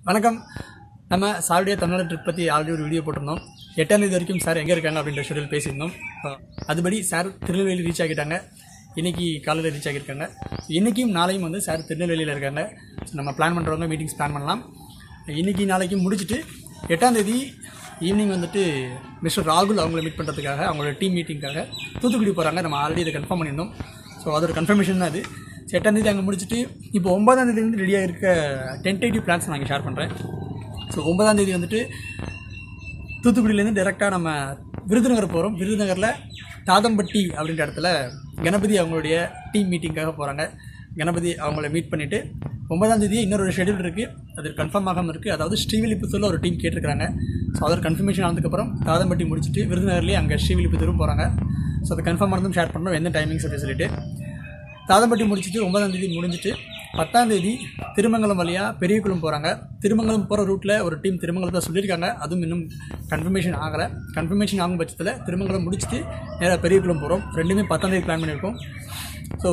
வணக்கம் நம்ம சாருடைய தமிழ்நாடு ட்ரிப் பற்றி ஆல்ரெடி ஒரு வீடியோ போட்டிருந்தோம் எட்டாம் தேதி வரைக்கும் சார் எங்கே இருக்காங்க அப்படின்ற ஷெடியூல் பேசியிருந்தோம் அஹ் அதுபடி சார் திருநெல்வேலி ரீச் ஆகிட்டாங்க இன்னைக்கு காலையில் ரீச் ஆகியிருக்காங்க இன்றைக்கும் நாளையும் வந்து சார் திருநெல்வேலியில் இருக்காங்க ஸோ நம்ம பிளான் பண்ணுறவங்க மீட்டிங்ஸ் பிளான் பண்ணலாம் இன்னைக்கு நாளைக்கு முடிச்சுட்டு எட்டாம் தேதி ஈவினிங் வந்துட்டு மிஸ்டர் ராகுல் அவங்கள மீட் பண்ணுறதுக்காக அவங்களோட டீம் மீட்டிங்காக தூத்துக்குடி போகிறாங்க நம்ம ஆல்ரெடி இதை கன்ஃபார்ம் பண்ணியிருந்தோம் ஸோ அதோட கன்ஃபர்மேஷன் தான் அது ஸோ எட்டாம் தேதி அங்கே முடிச்சுட்டு இப்போ ஒன்பதாம் தேதியிலேருந்து ரெடியாக இருக்க டென்டேட்டிவ் பிளான்ஸ் நான் இங்கே ஷேர் பண்ணுறேன் ஸோ ஒன்பதாம் தேதி வந்துட்டு தூத்துக்குடியிலேருந்து டேரெக்டாக நம்ம விருதுநகர் போகிறோம் விருதுநகரில் தாதம்பட்டி அப்படின்ற இடத்துல கணபதி அவங்களுடைய டீம் மீட்டிங்காக போகிறாங்க கணபதி அவங்கள மீட் பண்ணிவிட்டு ஒன்பதாம் தேதி இன்னொரு ஷெடியூல் இருக்குது அது கன்ஃபார்ம் ஆகாமல் இருக்குது அதாவது ஸ்ரீவில்லிபுத்தூரில் ஒரு டீம் கேட்டிருக்காங்க ஸோ அதோட கன்ஃபர்மேஷன் ஆனதுக்கப்புறம் தாதம்பட்டி முடிச்சுட்டு விருதுநகர்லேயே அங்கே ஸ்ரீவில்லிபுத்தூரும் போகிறாங்க ஸோ அது கன்ஃபார்ம் ஆனதும் ஷேர் பண்ணுறோம் எந்த டைமிங்ஸ் அப்படின்னு சொல்லிட்டு தாதம்பட்டி முடிச்சுட்டு ஒன்பதாம் தேதி முடிஞ்சிட்டு பத்தாம் தேதி திருமங்கலம் வழியாக பெரியகுளம் போகிறாங்க திருமங்கலம் போகிற ரூட்டில் ஒரு டீம் திருமங்கலத்தை சொல்லியிருக்காங்க அதுவும் இன்னும் கன்ஃபர்மேஷன் ஆகலை கன்ஃபர்மேஷன் ஆகும் பட்சத்தில் திருமங்கலம் முடிச்சுட்டு நேராக பெரியகுளம் போகிறோம் ரெண்டுமே பத்தாம் தேதி பிளான் பண்ணியிருக்கோம் ஸோ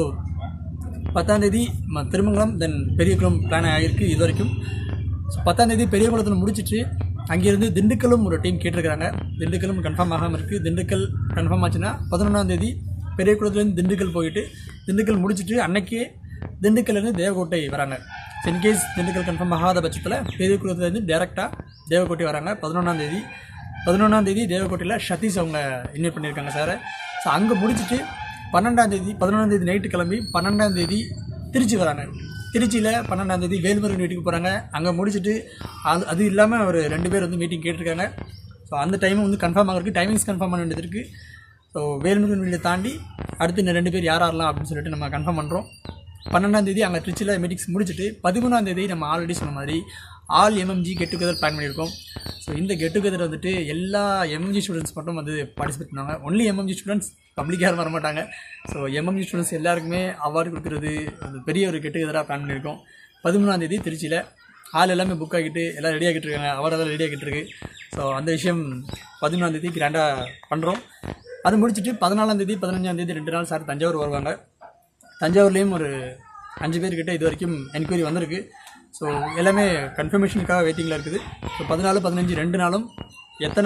பத்தாம் தேதி ம- திருமங்கலம் தென் பெரியகுளம் பிளான் ஆகிருக்கு இது வரைக்கும் ஸோ பத்தாம் தேதி பெரியகுளத்தில் முடிச்சிட்டு அங்கேருந்து திண்டுக்கலும் ஒரு டீம் கேட்டிருக்காங்க திண்டுக்கலும் கன்ஃபார்ம் ஆகாமல் இருக்குது திண்டுக்கல் கன்ஃபார்ம் ஆச்சுன்னா பதினொன்றாம் தேதி பெரியகுளத்துலேருந்து திண்டுக்கல் போயிட்டு திண்டுக்கல் முடிச்சிட்டு அன்னைக்கே திண்டுக்கல்லேருந்து தேவகோட்டை வராங்க இன்கேஸ் திண்டுக்கல் கன்ஃபார்ம் ஆகாத பட்சத்தில் பெரியகுளத்துலேருந்து டேரெக்டாக தேவகோட்டை வராங்க பதினொன்றாம் தேதி பதினொன்றாம் தேதி தேவகோட்டையில் சதீஷ் அவங்க இன்வைட் பண்ணியிருக்காங்க சார் ஸோ அங்கே முடிச்சிட்டு பன்னெண்டாம் தேதி பதினொன்றாம் தேதி நைட்டு கிளம்பி பன்னெண்டாம் தேதி திருச்சி வராங்க திருச்சியில் பன்னெண்டாம் தேதி வேல்முருகன் வீட்டுக்கு போகிறாங்க அங்கே முடிச்சுட்டு அது அது இல்லாமல் ஒரு ரெண்டு பேர் வந்து மீட்டிங் கேட்டிருக்காங்க ஸோ அந்த டைம் வந்து கன்ஃபார்ம் ஆகிறதுக்கு டைமிங்ஸ் கன்ஃபார்ம் பண்ண வேண்டியது இருக்குது ஸோ வேல்முருகன் வீட்டை தாண்டி அடுத்து இன்னும் ரெண்டு பேர் யார் யாரெல்லாம் அப்படின்னு சொல்லிட்டு நம்ம கன்ஃபார்ம் பண்ணுறோம் பன்னெண்டாம் தேதி அங்கே திருச்சியில் மீட்டிங்ஸ் முடிச்சுட்டு பதிமூணாம் தேதி நம்ம ஆல்ரெடி சொன்ன மாதிரி all MMG get together plan பண்ணியிருக்கோம் ஸோ இந்த கெட் டுகெதர் வந்துட்டு எல்லா எம்எம்ஜி ஸ்டூடெண்ட்ஸ் மட்டும் வந்து பார்ட்டிசிபேட் பண்ணுவாங்க ஒன்லி எம்எம்ஜி ஸ்டூடெண்ட்ஸ் பப்ளிக் யாரும் வரமாட்டாங்க ஸோ எம்எம்ஜி ஸ்டூடெண்ட்ஸ் எல்லாருக்குமே அவார்டு கொடுக்குறது அது பெரிய ஒரு கெட் டுகெதராக பிளான் பண்ணியிருக்கோம் பதிமூணாம் தேதி திருச்சியில் ஹால் எல்லாமே புக் ஆகிட்டு எல்லாம் ரெடி ஆகிட்டு இருக்காங்க அவார்டு எல்லாம் ரெடி ஆகிட்டு இருக்கு ஸோ அந்த விஷயம் பதிமூணாம் தேதி கிராண்டாக பண்ணுறோம் அது முடிச்சுட்டு பதினாலாம் தேதி பதினஞ்சாம் தேதி ரெண்டு நாள் சார் தஞ்சாவூர் வருவாங்க தஞ்சாவூர்லேயும் ஒரு அஞ்சு பேர்கிட்ட இது வரைக்கும் என்கொயரி வந்திருக்கு ஸோ எல்லாமே கன்ஃபர்மேஷனுக்காக வெயிட்டிங்கில் இருக்குது ஸோ பதினாலு பதினஞ்சு ரெண்டு நாளும் எத்தனை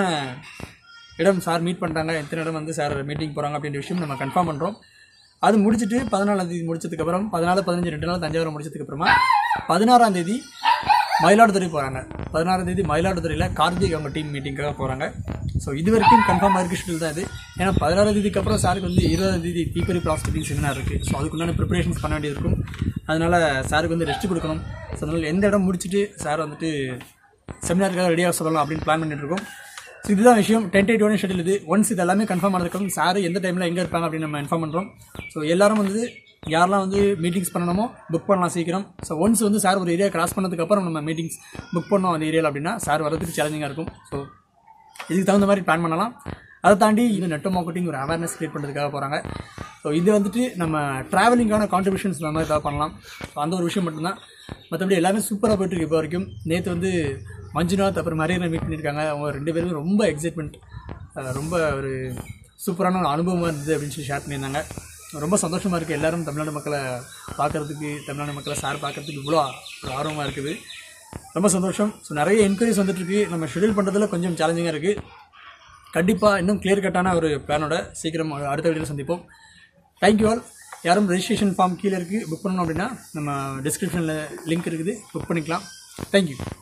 இடம் சார் மீட் பண்ணுறாங்க எத்தனை இடம் வந்து சார் மீட்டிங் போகிறாங்க அப்படின்ற விஷயம் நம்ம கன்ஃபார்ம் பண்ணுறோம் அது முடிச்சுட்டு பதினாலாம் தேதி முடிச்சதுக்கப்புறம் பதினாலு பதினஞ்சு ரெண்டு நாள் தஞ்சாவூர் முடிச்சதுக்கப்புறமா பதினாறாம் தேதி மயிலாடுதுறை போகிறாங்க பதினாறாம் தேதி மயிலாடுதுறையில் கார்த்திக் அவங்க டீம் மீட்டிங்காக போகிறாங்க ஸோ இது வரைக்கும் கன்ஃபார்ம் ஆகிருக்கு ஷெடியூல் தான் இது ஏன்னா பதினாறாம் தேதிக்கு அப்புறம் சாருக்கு வந்து இருபதாம் தேதி தீப்பறி ப்ராஸ்பெக்டிங் செமினார் இருக்குது ஸோ அதுக்குண்டான ப்ரிப்பரேஷன்ஸ் பண்ண வேண்டியது இருக்கும் அதனால் சாருக்கு வந்து ரெஸ்ட் கொடுக்கணும் ஸோ அதனால் எந்த இடம் முடிச்சுட்டு சார் வந்துட்டு செமினாருக்காக ரெடியாக சொல்லலாம் அப்படின்னு பிளான் பண்ணிட்டு இருக்கோம் ஸோ இதுதான் விஷயம் டென்டேட்டிவான ஷெடியூல் இது ஒன்ஸ் இது எல்லாமே கன்ஃபார்ம் ஆனதுக்கப்புறம் சார் எந்த டைமில் எங்கே இருப்பாங்க அப்படின்னு நம்ம இன்ஃபார்ம் பண்ணுறோம் ஸோ எல்லாரும் வந்து யாரெல்லாம் வந்து மீட்டிங்ஸ் பண்ணணுமோ புக் பண்ணலாம் சீக்கிரம் ஸோ ஒன்ஸ் வந்து சார் ஒரு ஏரியா கிராஸ் பண்ணதுக்கப்புறம் நம்ம மீட்டிங்ஸ் புக் பண்ணோம் அந்த ஏரியாவில் அப்படின்னா சார் வரதுக்கு சேலஞ்சிங்காக இருக்கும் ஸோ இதுக்கு தகுந்த மாதிரி பிளான் பண்ணலாம் அதை தாண்டி இது நெட்டோ மார்க்கெட்டிங் ஒரு அவேர்னஸ் கிரியேட் பண்ணுறதுக்காக போகிறாங்க ஸோ இது வந்துட்டு நம்ம ட்ராவலிங்கான கான்ட்ரிபியூஷன்ஸ் நம்ம மாதிரி ஏதாவது பண்ணலாம் ஸோ அந்த ஒரு விஷயம் மட்டும்தான் மற்றபடி எல்லாமே சூப்பராக போயிட்டுருக்கு இப்போ வரைக்கும் நேற்று வந்து மஞ்சுநாத் அப்புறம் மரியனை மீட் பண்ணியிருக்காங்க அவங்க ரெண்டு பேருமே ரொம்ப எக்ஸைட்மெண்ட் ரொம்ப ஒரு சூப்பரான ஒரு அனுபவமாக இருந்தது அப்படின்னு சொல்லி ஷேர் பண்ணியிருந்தாங்க ரொம்ப சந்தோஷமாக இருக்குது எல்லாரும் தமிழ்நாடு மக்களை பார்க்கறதுக்கு தமிழ்நாடு மக்களை சார் பார்க்கறதுக்கு இவ்வளோ ஒரு ஆர்வமாக இருக்குது ரொம்ப சந்தோஷம் ஸோ நிறைய என்கொயரிஸ் வந்துட்டுருக்கு நம்ம ஷெடியூல் பண்ணுறதுல கொஞ்சம் சேலஞ்சிங்காக இருக்குது கண்டிப்பாக இன்னும் கிளியர் கட்டான ஒரு பிளானோட சீக்கிரம் அடுத்த வீடியோவில் சந்திப்போம் தேங்க்யூ ஆல் யாரும் ரெஜிஸ்ட்ரேஷன் ஃபார்ம் கீழே இருக்குது புக் பண்ணணும் அப்படின்னா நம்ம டிஸ்கிரிப்ஷனில் லிங்க் இருக்குது புக் பண்ணிக்கலாம் தேங்க்யூ